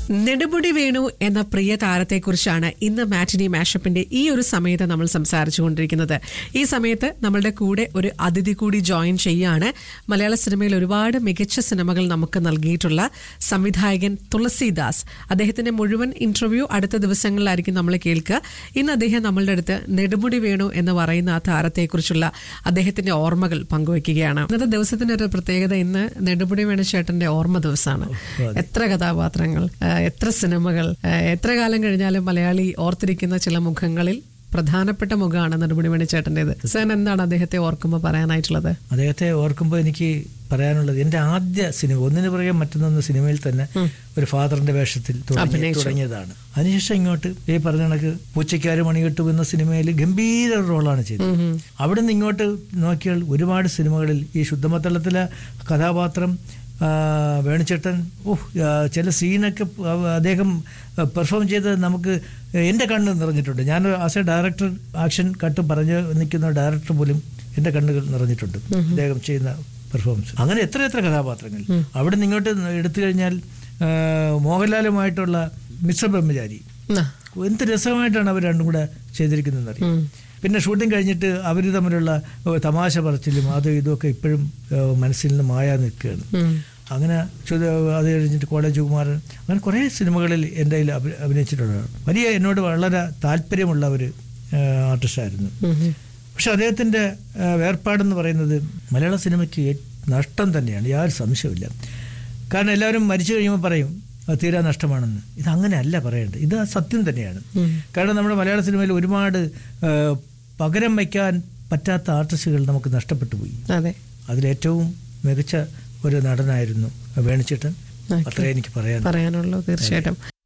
നെടുമുടി വേണു എന്ന പ്രിയ താരത്തെക്കുറിച്ചാണ് ഇന്ന് മാറ്റിനി മാഷപ്പിന്റെ ഈ ഒരു സമയത്ത് നമ്മൾ സംസാരിച്ചുകൊണ്ടിരിക്കുന്നത് ഈ സമയത്ത് നമ്മളുടെ കൂടെ ഒരു അതിഥി കൂടി ജോയിൻ ചെയ്യാണ് മലയാള സിനിമയിൽ ഒരുപാട് മികച്ച സിനിമകൾ നമുക്ക് നൽകിയിട്ടുള്ള സംവിധായകൻ തുളസിദാസ് അദ്ദേഹത്തിന്റെ മുഴുവൻ ഇന്റർവ്യൂ അടുത്ത ദിവസങ്ങളിലായിരിക്കും നമ്മൾ കേൾക്കുക ഇന്ന് അദ്ദേഹം നമ്മളുടെ അടുത്ത് നെടുമുടി വേണു എന്ന് പറയുന്ന ആ താരത്തെക്കുറിച്ചുള്ള അദ്ദേഹത്തിന്റെ ഓർമ്മകൾ പങ്കുവയ്ക്കുകയാണ് ഇന്നത്തെ ദിവസത്തിന്റെ ഒരു പ്രത്യേകത ഇന്ന് നെടുമുടി വേണു ചേട്ടന്റെ ഓർമ്മ ദിവസമാണ് എത്ര കഥാപാത്രങ്ങൾ ആ, എത്ര സിനിമകൾ ആ, എത്ര കാലം കഴിഞ്ഞാലും മലയാളി ഓർത്തിരിക്കുന്ന ചില മുഖങ്ങളിൽ പ്രധാനപ്പെട്ട മുഖമാണ് നെടുമുടി വേണു ചേട്ടൻ്റെത് സേൻ എന്താണ് അദ്ദേഹത്തെ ഓർക്കുമ്പോൾ പറയാനായിട്ടുള്ളത് അദ്ദേഹത്തെ ഓർക്കുമ്പോൾ എനിക്ക് പറയാനുള്ളത് എൻ്റെ ആദ്യ സിനിമ ഒന്നിനു പുറകെ മറ്റൊന്നൊന്ന് സിനിമയിൽ തന്നെ ഒരു ഫാദറിന്റെ വേഷത്തിൽ തുടങ്ങി അഭിനയിച്ചു. തുടങ്ങിയതാണ് അതിനുശേഷം ഇങ്ങോട്ട് ഈ പറഞ്ഞ കണക്ക് പൂച്ചയ്ക്കാര് മണികെട്ടു എന്ന സിനിമയിൽ ഗംഭീര ഒരു റോളാണ് ചെയ്തത് അവിടെ നിന്ന് ഇങ്ങോട്ട് നോക്കിയാൽ ഒരുപാട് സിനിമകളിൽ ഈ ശുദ്ധമത്തളത്തിലെ കഥാപാത്രം ആ, വേണുചേട്ടൻ ഓഹ് ആ, ചില സീനൊക്കെ പ- അദ്ദേഹം പെർഫോം ചെയ്ത് നമുക്ക് എൻ്റെ കണ്ണ് നിറഞ്ഞിട്ടുണ്ട് ഞാൻ as a director action cut പറഞ്ഞ് നിൽക്കുന്ന ഡയറക്ടർ പോലും എൻ്റെ കണ്ണുകൾ നിറഞ്ഞിട്ടുണ്ട് അദ്ദേഹം ചെയ്യുന്ന പെർഫോമൻസ് അങ്ങനെ എത്ര എത്ര കഥാപാത്രങ്ങൾ അവിടെ നിന്ന് ഇങ്ങോട്ട് എടുത്തു കഴിഞ്ഞാൽ ആ, മോഹൻലാലുമായിട്ടുള്ള മിശ്ര ബ്രഹ്മചാരി ആ, എന്ത് രസമായിട്ടാണ് അവർ രണ്ടും കൂടെ ചെയ്തിരിക്കുന്നതെന്ന് അറിയാം പിന്നെ ഷൂട്ടിംഗ് കഴിഞ്ഞിട്ട് അവർ തമ്മിലുള്ള ഏഹ്, തമാശ പറച്ചിലും അതും ഇതുമൊക്കെ ഇപ്പോഴും ഏഹ്, മനസ്സിൽ നിന്ന് മായാ നിൽക്കുകയാണ് ഉം. അങ്ങനെ ചുത- അത് കഴിഞ്ഞിട്ട് കോളേജ് കുമാരൻ അങ്ങനെ കുറേ സിനിമകളിൽ എൻ്റെ കയ്യിൽ അഭി- അഭിനയിച്ചിട്ടുണ്ട് വലിയ എന്നോട് വളരെ താല്പര്യമുള്ള ഒരു ആർട്ടിസ്റ്റായിരുന്നു ഉം, ഉം. പക്ഷെ അദ്ദേഹത്തിൻ്റെ ഏഹ്, വേർപാടെന്ന് പറയുന്നത് മലയാള സിനിമയ്ക്ക് ഏ- നഷ്ടം തന്നെയാണ് യാതൊരു സംശയമില്ല കാരണം എല്ലാവരും മരിച്ചു കഴിയുമ്പോൾ പറയും അത് തീരാ നഷ്ടമാണെന്ന് ഇത് അങ്ങനെയല്ല പറയേണ്ടത് ഇത് സത്യം തന്നെയാണ് കാരണം നമ്മുടെ മലയാള സിനിമയിൽ ഒരുപാട് ഏഹ്, പകരം വയ്ക്കാൻ പറ്റാത്ത ആർട്ടിസ്റ്റുകൾ നമുക്ക് നഷ്ടപ്പെട്ടു പോയി അതെ അതിലേറ്റവും മികച്ച ഒരു നടനായിരുന്നു വേണിച്ചേട്ടൻ Okay. അത്രേ എനിക്ക് പറയാൻ പറയാനുള്ളൂ തീർച്ചയായിട്ടും